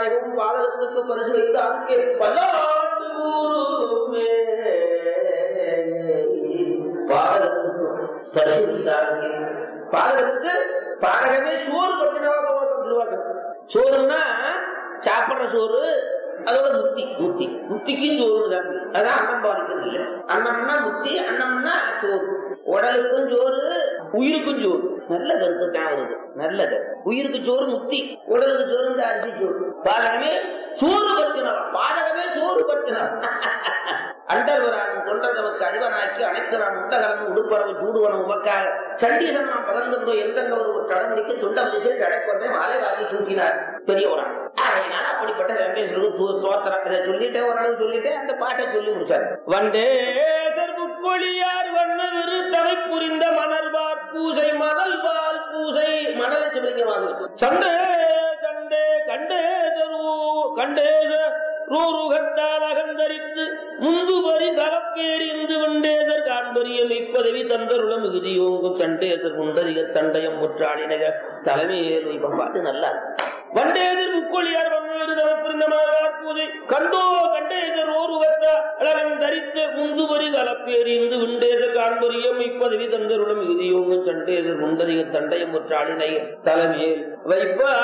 நாயகம் பாதகத்துக்கு பரிசு வைத்து அதுக்கு பல்லாண்டு ஊருமே பாதகத்துக்கு பரிசு வைத்தாங்க பாதகத்துக்கு பாதகமே சோறு பற்றினவாக சொல்லுவாங்க சோறுன்னா சாப்பிடுற சோறு அதோட முத்தி முத்தி முத்திக்கும் சோறு தான் அதான் அன்னம் பாதிக்கிறது இல்லை அன்னம்னா முத்தி அன்னம்னா சோறு உடலுக்கும் சோறு உயிருக்கும் சோறு நல்ல கருத்து தான் வருது நல்ல கருத்து உயிருக்கு சோறு முத்தி உடலுக்கு சோறு இந்த அரிசி சோறு பாதகமே சோறு பற்றினவா பாதகமே சோறு பற்றினவா அண்டர்வரான் தொண்டர் நமக்கு அறிவனாக்கி அனைத்து நான் உண்டகலன் உடுப்பறவு சூடுவனம் உமக்காக சண்டீசன் நாம் பதந்தந்தோ எந்தங்க ஒரு கடமுடிக்கு துண்டம் திசை தடைக்கொண்டே மாலை வாங்கி தூக்கினார் பெரியவரான் அதனால அப்படிப்பட்ட ரமேஸ்வருக்கு தோத்திரம் இதை சொல்லிட்டே ஒரு அளவு சொல்லிட்டே அந்த பாட்டை சொல்லி முடிச்சாரு வண்டே புக்கொழியார் வண்ணவிரு தலை புரிந்த மணல்வார் பூசை மணல்வால் பூசை மணலை சொல்லிங்க வாங்க சண்டே கண்டே கண்டே தருவோ கண்டே ரூருகத்தால் அகந்தரித்து முந்துபரி கலப்பேறிந்து வண்டேதர் காண்பரிய மெய்ப்பதவி தந்தருள மிகுதியோங்கும் சண்டேதர் குண்டரிக தண்டயம் முற்றாளினக தலைமையேறு இப்ப பாட்டு நல்லா இருக்கு. வண்டேதர் முக்கொழியார் வந்தவருந்த மலர்வார் பூஜை கண்டோ கண்டேதர் ஓருகத்த அழகன் தரித்து முந்துபரி கலப்பேறிந்து விண்டேதர் காண்பரிய மெய்ப்பதவி தந்தருள மிகுதியோங்கும் சண்டேதர் குண்டரிக தண்டயம் முற்றாளினக தலைமையேல் வைப்பா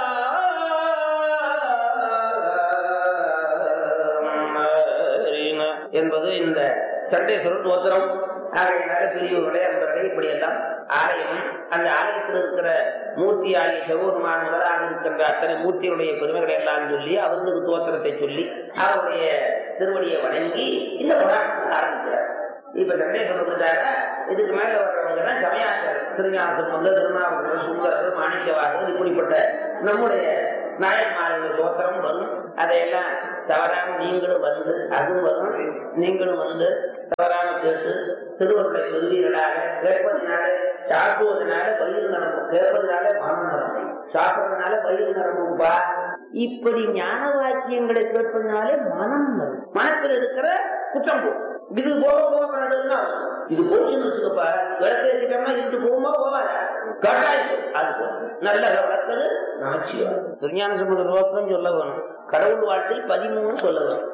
என்பது இந்த சண்டேஸ்வரர் தோத்திரம் ஆகையினால பெரியவர்களே அன்பர்களே இப்படி எல்லாம் ஆலயம் அந்த ஆலயத்தில் இருக்கிற மூர்த்தி ஆலய சிவபெருமான் முதலாக இருக்கின்ற அத்தனை மூர்த்தியுடைய பெருமைகளை எல்லாம் சொல்லி அவர்களுக்கு தோத்திரத்தை சொல்லி அவருடைய திருவடியை வணங்கி இந்த புராணத்தை ஆரம்பிக்கிறார் இப்ப சண்டேஸ்வரர் வந்துட்டாங்க இதுக்கு மேல வர்றவங்க சமயாச்சாரர் திருஞானம் வந்து திருநாவுக்கரசர் சுந்தரர் மாணிக்கவாசர் இப்படிப்பட்ட நம்முடைய நாயன்மாருடைய தோத்திரம் வரும் அதையெல்லாம் தவறாம நீங்களும் வந்து அதுவும் வரும் நீங்களும் வந்து தவறாம கேட்டு திருவருளை பெறுவீர்களாக கேட்பதனால சாப்பிடுவதனால வயிறு நரம்பும் கேட்பதனால மனம் நரம்பும் சாப்பிடுறதுனால வயிறு நரம்பும்பா இப்படி ஞான வாக்கியங்களை கேட்பதனாலே மனம் நரும் மனத்தில் இருக்கிற குற்றம் போகும் இது போக போக பண்ணதுன்னா இது போச்சுன்னு வச்சுக்கப்பா விளக்கு ஏற்றிட்டோம்னா இருட்டு போகுமா போவாதா கட்டாயம் அது போகும் நல்ல விளக்குது நமச்சிவா திருஞான சம்பந்த நோக்கம் சொல்ல வேணும் கடவுள் வாழ்த்தை பதிமூணு சொல்ல வேணும்